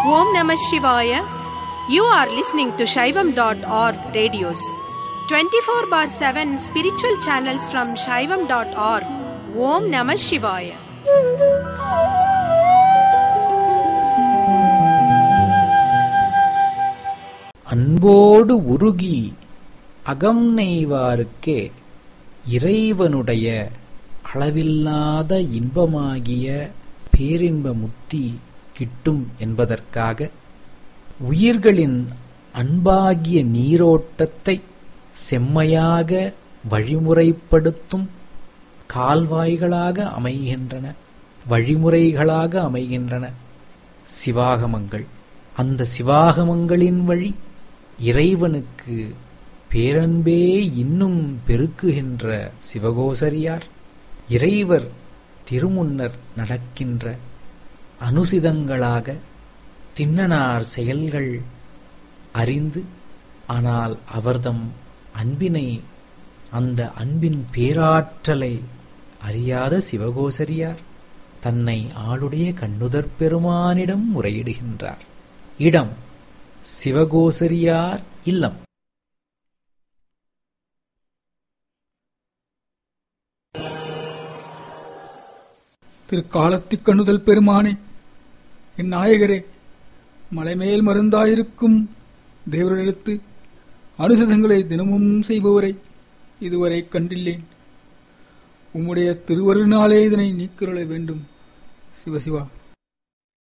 Om Namah Shivaya. You are listening to Shaivam.org radios. 24 bar 7 spiritual channels from Shaivam.org. Om Namah Shivaya. அன்போடு உருகி அகம் நெய்வாருக்கே இறைவனுடைய அளவில்லாத இன்பமாகிய பேரின்ப முக்தி கிட்டும் என்பதற்காக உயிர்களின் அன்பாகிய நீரோட்டத்தை செம்மையாக வழிமுறைப்படுத்தும் கால்வாய்களாக அமைகின்றன வழிமுறைகளாக அமைகின்றன சிவாகமங்கள் அந்த சிவாகமங்களின் வழி இறைவனுக்கு பேரன்பே இன்னும் பெருக்குகின்ற சிவகோசரியார் இறைவர் திருமுன்னர் நடக்கின்ற அனுசிதங்களாக திண்ணனார் செயல்கள் அறிந்து ஆனால் அவர்தம் அன்பினை அந்த அன்பின் பேராற்றலை அறியாத சிவகோசரியார் தன்னை ஆளுடைய கண்ணுதற் பெருமானிடம் முறையிடுகின்றார் இடம் சிவகோசரியார் இல்லம் திரு காலத்திக் கண்ணுதல் பெருமானே என் நாயகரே மலைமேல் மருந்தாயிருக்கும் தேவரிடத்து அனுசதங்களை தினமும் செய்பவரை இதுவரை கண்டில்லேன் உம்முடைய திருவருளாலே இதனை நீக்கிருள வேண்டும் சிவசிவா